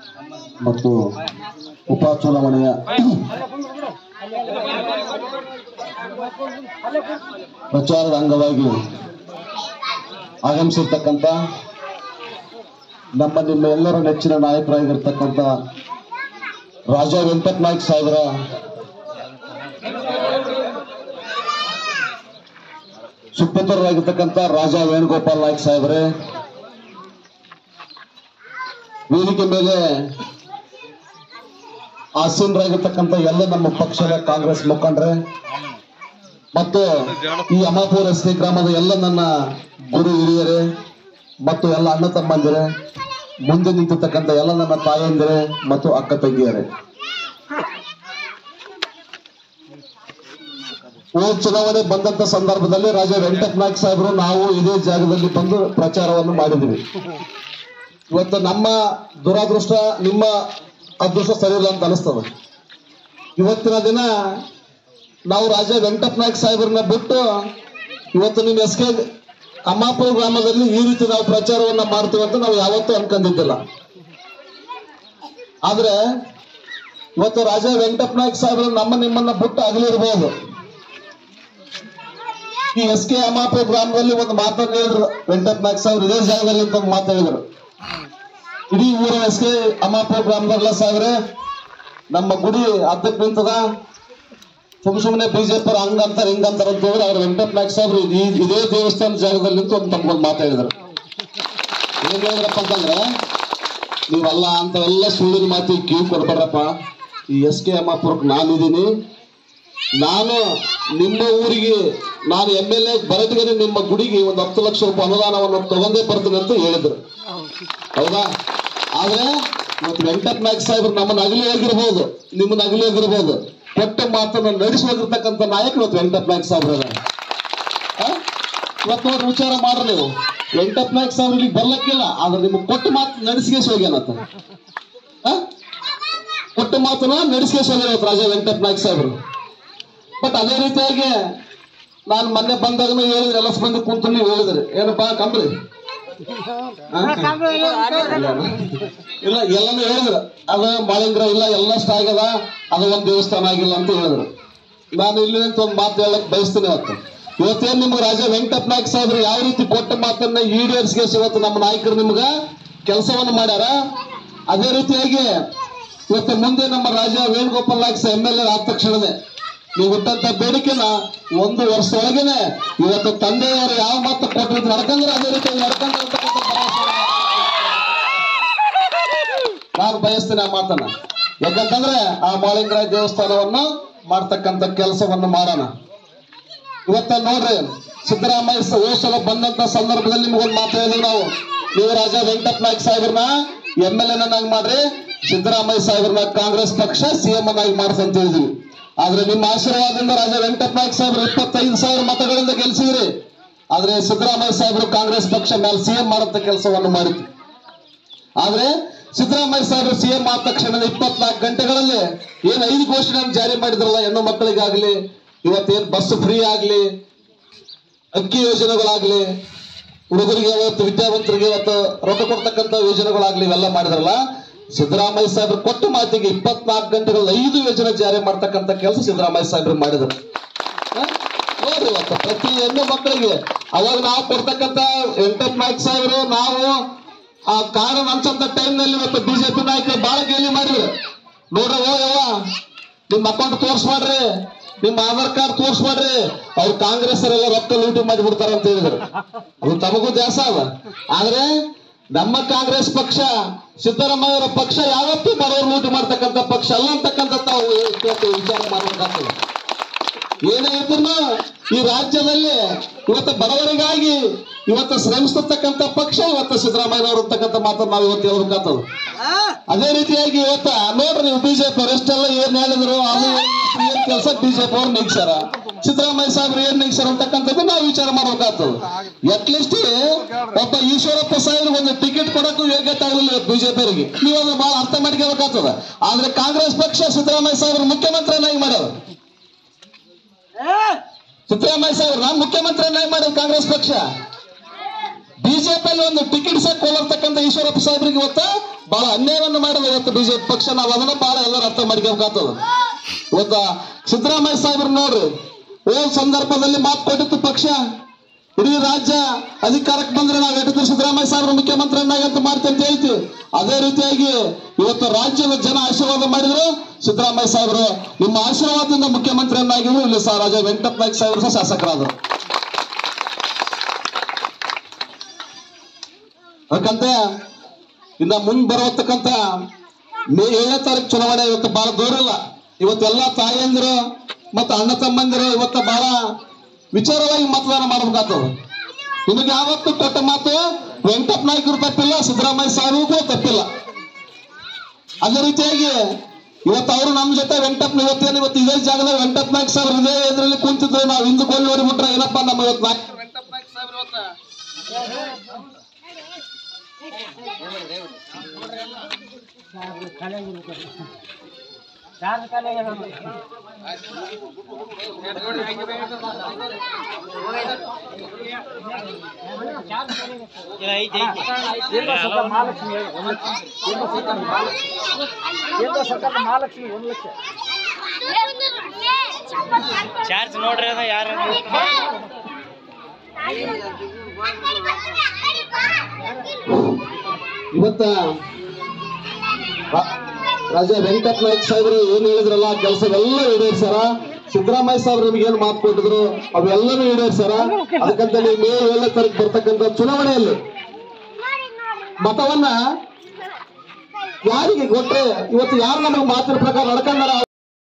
ಮತ್ತು ಉಪ ಚುನಾವಣೆಯ ಪ್ರಚಾರದ ಅಂಗವಾಗಿ ಆಗಮಿಸಿರ್ತಕ್ಕಂಥ ನಮ್ಮ ನಿಮ್ಮ ಎಲ್ಲರ ನೆಚ್ಚಿನ ನಾಯಕರಾಗಿರ್ತಕ್ಕಂಥ ರಾಜಾ ವೆಂಕಟ್ ನಾಯ್ಕ್ ಸಾಹೇಬರ ಸುಪುತ್ರರಾಗಿರ್ತಕ್ಕಂಥ ರಾಜಾ ವೇಣುಗೋಪಾಲ್ ನಾಯ್ಕ್ ಸಾಹೇಬ್ರೆ ವೇದಿಕೆ ಮೇಲೆ ಆಸೀನರಾಗಿರ್ತಕ್ಕಂಥ ಎಲ್ಲ ನಮ್ಮ ಪಕ್ಷದ ಕಾಂಗ್ರೆಸ್ ಮುಖಂಡರೇ ಮತ್ತು ಈ ಅಮಾಪುರ ರಸ್ತೆ ಗ್ರಾಮದ ಎಲ್ಲ ನನ್ನ ಗುರು ಹಿರಿಯರೇ ಮತ್ತು ಎಲ್ಲ ಅಣ್ಣ ತಮ್ಮಂದಿರೇ ಮುಂದೆ ನಿಂತಿರ್ತಕ್ಕಂಥ ಎಲ್ಲ ನನ್ನ ತಾಯಂದಿರೇ ಮತ್ತು ಅಕ್ಕ ತಂಗಿಯರೇ ಹೋದ ಚುನಾವಣೆ ಬಂದಂತ ಸಂದರ್ಭದಲ್ಲಿ ರಾಜಾ ವೆಂಕಟ ನಾಯ್ಕ ಸಾಹೇಬರು ನಾವು ಇದೇ ಜಾಗದಲ್ಲಿ ಬಂದು ಪ್ರಚಾರವನ್ನು ಮಾಡಿದ್ವಿ ಇವತ್ತು ನಮ್ಮ ದುರಾದೃಷ್ಟ ನಿಮ್ಮ ಅದೃಷ್ಟ ಸರಿ ಇಲ್ಲ ಅಂತ ಅನಿಸ್ತದ ಇವತ್ತಿನ ದಿನ ನಾವು ರಾಜಾ ವೆಂಕಟ ನಾಯ್ಕ ಸಾಹೇಬ್ರನ್ನ ಬಿಟ್ಟು ಇವತ್ತು ನಿಮ್ಮ ಎಸ್ ಕೆ ಅಮ್ಮಾಪುರ ಗ್ರಾಮದಲ್ಲಿ ಈ ರೀತಿ ನಾವು ಪ್ರಚಾರವನ್ನ ಮಾಡ್ತೀವಿ ಅಂತ ನಾವು ಯಾವತ್ತೂ ಅನ್ಕೊಂಡಿದ್ದಿಲ್ಲ ಆದ್ರೆ ಇವತ್ತು ರಾಜಾ ವೆಂಕಟ ನಾಯ್ಕ ಸಾಹೇಬ್ರು ನಮ್ಮ ನಿಮ್ಮನ್ನ ಬಿಟ್ಟು ಅಗಲಿರ್ಬೋದು ಈ ಎಸ್ ಕೆ ಅಮ್ಮಾಪುರ ಗ್ರಾಮದಲ್ಲಿ ಒಂದು ಮಾತನ್ನ ಹೇಳಿದ್ರು ವೆಂಕಟ ನಾಯ್ಕ ಸಾಹೇಬ್ರು ಇದೇ ಜಾಗದಲ್ಲಿ ಅಂತ ಒಂದು ಮಾತು ಹೇಳಿದ್ರು ಇಡೀ ಊರಿನ ಎಸ್ ಕೆ ಅಮ್ಮಾಪುರ ಗ್ರಾಮದಲ್ಲ ಸಾಹೇಬ್ರೆ ನಮ್ಮ ಗುಡಿ ಅದ್ದಕ್ಕೆ ನಿಂತದ ಸುಮ್ ಸುಮ್ಮನೆ ಬಿಜೆಪಿ ಹಂಗಂತಾರೆ ಹಿಂಗಂತಾರೆ ಅಂತ ಹೇಳಿದ್ರೆ ಅವ್ರು ವೆಂಕಟ ನಾಯ್ಕ ಸಾಹೇಬ್ರು ಈ ಇದೇ ದೇವಸ್ಥಾನ ಜಾಗದಲ್ಲಿ ನಿಂತು ಒಂದು ತಮ್ಗೊಂದು ಮಾತಾಡಿದ್ರು ಏನ್ ಹೇಳಿದ್ರಪ್ಪ ಅಂತಂದ್ರೆ ನೀವಲ್ಲ ಅಂತವೆಲ್ಲ ಸುಳ್ಳಿನ ಮಾತಿಗೆ ಕಿವಿ ಕೊಡ್ಬೇಡ್ರಪ್ಪ ಈ ಎಸ್ ಕೆ ಅಮ್ಮಾಪುರಕ್ಕೆ ನಾನಿದ್ದೀನಿ ನಾನು ನಿಮ್ಮ ಊರಿಗೆ ನಾನು ಎಮ್ ಎಲ್ ಎ ಬರಟಿಗೆ ನಿಮ್ಮ ಗುಡಿಗೆ ಒಂದು ಹತ್ತು ಲಕ್ಷ ರೂಪಾಯಿ ಅನುದಾನವನ್ನು ತಗೊಂಡೇ ಬರ್ತೀನಿ ಅಂತ ಹೇಳಿದ್ರು ಹೌದಾ ಆದ್ರೆ ಇವತ್ತು ವೆಂಕಟ ನಾಯ್ಕ ಸಾಹೇಬ್ರು ನಮ್ಮನ್ನ ಅಗಲಿ ಹೋಗಿರ್ಬೋದು ನಿಮ್ಮನ್ನ ಅಗಲಿ ಹೋಗಿರ್ಬೋದು ಕೊಟ್ಟ ಮಾತನ್ನ ನಡೆಸಿ ಹೋಗಿರ್ತಕ್ಕಂಥ ನಾಯಕ ಇವತ್ತು ವೆಂಕಟ ನಾಯ್ಕ ಸಾಹೇಬ್ರ ಇವತ್ತು ನೋಡಿ ವಿಚಾರ ಮಾಡ್ರಿ ನೀವು ವೆಂಕಟ ನಾಯ್ಕ ಸಾಹೇಬ್ರು ಇಲ್ಲಿಗೆ ಬರ್ಲಕ್ಕಿಲ್ಲ ಆದ್ರೆ ನಿಮ್ಗೆ ಕೊಟ್ಟ ಮಾತು ನಡೆಸಿಗೆ ಹೋಗ್ಯಾನತ್ತ ಆ? ಕೊಟ್ಟ ಮಾತನ್ನ ನಡೆಸಿಗೆ ಹೋಗ್ಯಾನ ಇವತ್ತು ರಾಜಾ ವೆಂಕಟ ನಾಯ್ಕ ಸಾಹೇಬ್ರು ಬಟ್ ಅದೇ ರೀತಿಯಾಗಿ ನಾನು ಮೊನ್ನೆ ಬಂದಾಗನು ಹೇಳಿದ್ರೆ ಎಲ್ಲ ಮಂದಿ ಕುಂತು ನೀವು ಹೇಳಿದ್ರಿ ಏನಪ್ಪಾ ಕಂಬ್ರಿ ಆ? ಇಲ್ಲ ಎಲ್ಲಾನು ಹೇಳಿದ್ರು ಅದ ಮಾಳಿಂಗ್ರ ಇಲ್ಲ ಎಲ್ಲ ಇಷ್ಟ ಆಗ್ಯದ ಅದು ಒಂದ್ ದೇವಸ್ಥಾನ ಆಗಿಲ್ಲ ಅಂತ ಹೇಳಿದ್ರು ನಾನು ಇಲ್ಲಿ ಅಂತ ಒಂದು ಮಾತು ಹೇಳಕ್ ಬಯಸ್ತೀನಿ ಇವತ್ತು ಇವತ್ತೇನ್ ನಿಮ್ಗೆ ರಾಜ ವೆಂಕಟ ನಾಯ್ಕ ಸಾಹೇಬ್ರು ಯಾವ ರೀತಿ ಕೊಟ್ಟ ಮಾತನ್ನ ಈಡೇರಿಸಿಗೆ ಇವತ್ತು ನಮ್ಮ ನಾಯಕರು ನಿಮ್ಗ ಕೆಲಸವನ್ನು ಮಾಡ್ಯಾರ ಅದೇ ರೀತಿಯಾಗಿ ಇವತ್ತು ಮುಂದೆ ನಮ್ಮ Raja Venugopal Naik M L A ಆದ ತಕ್ಷಣನೇ ನೀವು ಹುಟ್ಟಂತ ಬೇಡಿಕೆನ ಒಂದು ವರ್ಷದೊಳಗೇನೆ ಇವತ್ತು ತಂದೆಯವರು ಯಾವ ಮಾತು ಕೊಟ್ಟಿದ್ರು ನಡ್ಕಂದ್ರೆ ಅದೇ ರೀತಿ ನಡ್ಕಂದ್ರೆ ಅಂತಕ್ಕಂಥ ಭರವಸೆನ ನಾನು ಬಯಸ್ತೇನೆ ಆ ಮಾತನ್ನ ಯಾಕಂತಂದ್ರೆ ಆ ಮಾಳಿಂಗರಾಯ ದೇವಸ್ಥಾನವನ್ನು ಮಾಡ್ತಕ್ಕಂಥ ಕೆಲಸವನ್ನು ಮಾಡೋಣ ಇವತ್ತ ನೋಡ್ರಿ ಸಿದ್ದರಾಮಯ್ಯ ಸ- ಹೋದ್ ಸಲ ಬಂದಂತ ಸಂದರ್ಭದಲ್ಲಿ ನಿಮ್ಗೊಂದು ಮಾತು ಹೇಳಿದ್ವಿ ನಾವು ನೀವು ರಾಜ ವೆಂಕಟ ನಾಯ್ಕ ಸಾಹೇಬ್ರನ್ನ ಎಮ್ ಎಲ್ ಎನ್ನಾಗಿ ಮಾಡ್ರಿ ಸಿದ್ದರಾಮಯ್ಯ ಸಾಹೇಬ್ರನ್ನ ಕಾಂಗ್ರೆಸ್ ಪಕ್ಷ ಸಿಎಂ ಅನ್ನಾಗಿ ಮಾಡ್ಸ ಅಂತ ಹೇಳಿದ್ವಿ ಆದ್ರೆ ನಿಮ್ಮ ಆಶೀರ್ವಾದದಿಂದ ರಾಜ ವೆಂಕಟ ನಾಯ್ಕ ಸಾಹೇಬ್ರು ಇಪ್ಪತ್ತೈದು ಸಾವಿರ ಮತಗಳಿಂದ ಗೆಲ್ಸಿದ್ರಿ ಆದ್ರೆ ಸಿದ್ದರಾಮಯ್ಯ ಸಾಹೇಬ್ರು ಕಾಂಗ್ರೆಸ್ ಪಕ್ಷ ಮೇಲೆ ಸಿಎಂ ಮಾಡಂತ ಕೆಲಸವನ್ನು ಮಾಡಿದ್ರು ಆದ್ರೆ ಸಿದ್ದರಾಮಯ್ಯ ಸಾಹೇಬರು ಸಿಎಂ ಆದ ತಕ್ಷಣ ಇಪ್ಪತ್ನಾಲ್ಕು ಗಂಟೆಗಳಲ್ಲಿ ಏನ್ ಐದು ಘೋಷಣೆಯನ್ನು ಜಾರಿ ಮಾಡಿದ್ರಲ್ಲ ಹೆಣ್ಣು ಮಕ್ಕಳಿಗಾಗ್ಲಿ ಇವತ್ತೇನ್ ಬಸ್ ಫ್ರೀ ಆಗ್ಲಿ ಅಕ್ಕಿ ಯೋಜನೆಗಳಾಗ್ಲಿ ಹುಡುಗರಿಗೆ ಇವತ್ತು ವಿದ್ಯಾವಂತರಿಗೆ ಇವತ್ತು ರೊಕ್ಕ ಕೊಡ್ತಕ್ಕಂಥ ಯೋಜನೆಗಳಾಗ್ಲಿ ಇವೆಲ್ಲ ಮಾಡಿದ್ರಲ್ಲ ಸಿದ್ದರಾಮಯ್ಯ ಸಾಹೇಬ್ರು ಕೊಟ್ಟ ಮಾತಿಗೆ ಇಪ್ಪತ್ನಾಲ್ಕು ಗಂಟೆಗಳಲ್ಲಿ ಐದು ಯೋಜನೆ ಜಾರಿ ಮಾಡ್ತಕ್ಕಂಥ ಕೆಲಸ ಸಿದ್ದರಾಮಯ್ಯ ಸಾಹೇಬ್ರು ಮಾಡಿದ್ರು ಹ? ನೋಡ್ರಿ ಇವತ್ತು ಪ್ರತಿ ಹೆಣ್ಣು ಮಕ್ಕಳಿಗೆ ಅವಾಗ ನಾವು ಕೊಡ್ತಕ್ಕಂತ ವೆಂಕಟ ನಾಯ್ಕ ಸಾಹೇಬರು ನಾವು ಆ ಕಾರಣ ಹಂಚಂತ ಟೈಮ್ ನಲ್ಲಿ ಇವತ್ತು ಬಿಜೆಪಿ ನಾಯಕರು ಬಹಳ ಗೇಲಿ ಮಾಡಿದ್ರು ನೋಡ್ರಿ ಓ ಯವ್ವ ನಿಮ್ ಅಕೌಂಟ್ ತೋರ್ಸ್ ಮಾಡ್ರಿ ನಿಮ್ ಆಧಾರ್ ಕಾರ್ಡ್ ತೋರ್ಸ್ ಮಾಡ್ರಿ ಅವ್ರು ಕಾಂಗ್ರೆಸ್ ಎಲ್ಲ ರೊಕ್ಕ ಲೂಟಿ ಮಾಡಿ ಬಿಡ್ತಾರ ಅಂತ ಹೇಳಿದ್ರು ಅದು ತಮಗೂ ದ್ಯಾಸ ಅದ ಆದ್ರೆ ನಮ್ಮ ಕಾಂಗ್ರೆಸ್ ಪಕ್ಷ ಸಿದ್ದರಾಮಯ್ಯ ಅವರ ಪಕ್ಷ ಯಾವತ್ತೂ ಬಡವರು ಲೂಟಿ ಮಾಡ್ತಕ್ಕಂಥ ಪಕ್ಷ ಅಲ್ಲ ಅಂತಕ್ಕಂಥ ತಾವು ಇವತ್ತು ವಿಚಾರ ಮಾಡಬೇಕಾಗ್ತದೆ ಏನೇ ಇದ್ರು ಈ ರಾಜ್ಯದಲ್ಲಿ ಇವತ್ತು ಬಡವರಿಗಾಗಿ ಇವತ್ತು ಶ್ರಮಿಸ್ತಕ್ಕಂಥ ಪಕ್ಷ ಇವತ್ತು ಸಿದ್ದರಾಮಯ್ಯನವರು ಅಂತಕ್ಕಂಥ ಮಾತನ್ನು ನಾವು ಇವತ್ತು ಹೇಳ್ಬೇಕಾಗ್ತದೆ ಅದೇ ರೀತಿಯಾಗಿ ಇವತ್ತ ನೋಡ್ರಿ ನೀವು ಬಿಜೆಪಿ ಅವರೆಷ್ಟೆಲ್ಲ ಏನ್ ಹೇಳಿದ್ರು ಅದು ಏನ್ ಕೆಲಸ ಬಿಜೆಪಿ ಅವ್ರು ನಿಗ್ಸಾರ ಸಿದ್ದರಾಮಯ್ಯ ಸಾಹೇಬ್ರು ಏನ್ ನಿಗ್ಸಾರ ಅಂತಕ್ಕಂಥದ್ದು ನಾವು ವಿಚಾರ ಮಾಡ್ಬೇಕಾಗ್ತದೆ ಅಟ್ಲೀಸ್ಟ್ ಒಬ್ಬ ಈಶ್ವರಪ್ಪ ಸಾಹೇಬ್ರಿಗೆ ಒಂದು ಟಿಕೆಟ್ ಕೊಡಕ್ಕೂ ಯೋಗ್ಯತೆ ಆಗಲಿಲ್ಲ ಬಿಜೆಪಿ ಅವರಿಗೆ ನೀವು ಅದನ್ನ ಬಹಳ ಅರ್ಥ ಮಾಡ್ಕೋಬೇಕಾಗ್ತದೆ ಆದ್ರೆ ಕಾಂಗ್ರೆಸ್ ಪಕ್ಷ ಸಿದ್ದರಾಮಯ್ಯ ಸಾಹೇಬ್ರು ಮುಖ್ಯಮಂತ್ರಿಯನ್ನಾಗಿ ಮಾಡ್ಯಾರ ಸಿದ್ದರಾಮಯ್ಯ ಸಾಹೇಬ್ರು ನಾನು ಮುಖ್ಯಮಂತ್ರಿಯನ್ನಾಗಿ ಮಾಡಿದ ಕಾಂಗ್ರೆಸ್ ಪಕ್ಷ ಬಿಜೆಪಿಯಲ್ಲಿ ಒಂದು ಟಿಕೆಟ್ ಸಹ ಕೊಲ್ಲರ್ತಕ್ಕಂಥ ಈಶ್ವರಪ್ಪ ಸಾಹೇಬ್ರಿಗೆ ಇವತ್ತ ಬಹಳ ಅನ್ಯಾಯವನ್ನು ಮಾಡಿದ ಇವತ್ತು ಬಿಜೆಪಿ ಪಕ್ಷ ನಾವು ಅದನ್ನ ಬಹಳ ಎಲ್ಲರೂ ಅರ್ಥ ಮಾಡ್ಕೋಬೇಕಾಗ್ತದ ಇವತ್ತ ಸಿದ್ದರಾಮಯ್ಯ ಸಾಹೇಬ್ರು ನೋಡ್ರಿ ಹೋದ ಸಂದರ್ಭದಲ್ಲಿ ಮಾತು ಕೊಟ್ಟಿತ್ತು ಪಕ್ಷ ಇಡೀ ರಾಜ್ಯ ಅಧಿಕಾರಕ್ಕೆ ಬಂದ್ರೆ ನಾವು ಎಟ್ಟಿದ್ರು ಸಿದ್ದರಾಮಯ್ಯ ಸಾಹೇಬ್ರು ಮುಖ್ಯಮಂತ್ರಿಯನ್ನಾಗಿ ಅಂತ ಮಾಡ್ತೀವಿ ಅಂತ ಹೇಳ್ತೀವಿ ಅದೇ ರೀತಿಯಾಗಿ ಇವತ್ತು ರಾಜ್ಯದ ಜನ ಆಶೀರ್ವಾದ ಮಾಡಿದ್ರು ಸಿದ್ದರಾಮಯ್ಯ ಸಾಹೇಬರು ನಿಮ್ಮ ಆಶೀರ್ವಾದದಿಂದ ಮುಖ್ಯಮಂತ್ರಿಯನ್ನಾಗಿದ್ರು ಇಲ್ಲಿ ಸಹ ರಾಜ ವೆಂಕಟಪ್ಪ ನಾಯ್ಕ ಸಾಹೇಬರು ಸಹ ಶಾಸಕರಾದರು ಯಾಕಂತ ಇನ್ನ ಮುಂದ್ ಬರತಕ್ಕಂತ ಮೇ ಏಳನೇ ತಾರೀಕು ಚುನಾವಣೆ ಇವತ್ತು ಬಹಳ ದೂರ ಇಲ್ಲ ಇವತ್ತೆಲ್ಲ ತಾಯಂದಿರು ಮತ್ತು ಅಣ್ಣ ತಮ್ಮಂದಿರು ಇವತ್ತು ಬಹಳ ವಿಚಾರವಾಗಿ ಮತದಾನ ಮಾಡ್ಬೇಕಾಗ್ತದ ನಿಮಗೆ ಯಾವತ್ತು ಕೊಟ್ಟ ಮಾತು ವೆಂಕಟಪ್ಪ ನಾಯ್ಕರು ತಪ್ಪಿಲ್ಲ ಸಿದ್ದರಾಮಯ್ಯ ಸಾಹೇಬ್ರಿಗೂ ತಪ್ಪಿಲ್ಲ ಅದೇ ರೀತಿಯಾಗಿ ಇವತ್ತು ಅವರು ನಮ್ಮ ಜೊತೆ ವೆಂಕಟಪ್ಪ ಇವತ್ತೇನು ಇವತ್ತು ಇದೇ ಜಾಗದಲ್ಲಿ ವೆಂಕಟಪ್ಪ ನಾಯ್ಕ ಸಾಹೇಬ್ರು ಇದೇ ಇದರಲ್ಲಿ ಕುಂತಿದ್ರು ನಾವು ಹಿಂದೆ ಗೋಲ್ ನೋಡಿಬಿಟ್ರೆ ಏನಪ್ಪ ನಮ್ಮ ಇವತ್ತು ನಾಯ್ಕ ವೆಂಕಟಪ್ಪ ನಾಯ್ಕ ಸಾಹೇಬ್ರು ಇವತ್ತ ಮಹಾಲಕ್ಷ್ಮಿ ಒಂದು ಲಕ್ಷ ಚಾರ್ಜ್ ನೋಡ್ರಿ ಅದ ಯಾರು ಇವತ್ತ ರಾ- ರಾಜ ವೆಂಕಟ ನಾಯ್ಕ ಸಾಹೇಬರು ಏನ್ ಹೇಳಿದ್ರಲ್ಲ ಆ ಕೆಲಸವೆಲ್ಲ ಈಡೇರ್ಸಾರ ಸಿದ್ದರಾಮಯ್ಯ ಸಾಹೇಬ್ರು ನಿಮ್ಗೆ ಏನ್ ಮಾತು ಕೊಟ್ಟಿದ್ರು ಅವೆಲ್ಲನೂ ಈಡೇರ್ಸಾರ ಅದಕ್ಕಂತ ನೀವು ಮೇ ಏಳನೇ ತಾರೀಕು ಬರ್ತಕ್ಕಂಥ ಚುನಾವಣೆಯಲ್ಲಿ ಮತವನ್ನ ಯಾರಿಗೆ ಕೊಟ್ರೆ ಇವತ್ತು ಯಾರು ನಮಗೆ ಮಾತಿನ ಪ್ರಕಾರ ನಡ್ಕೊಂಡಾರ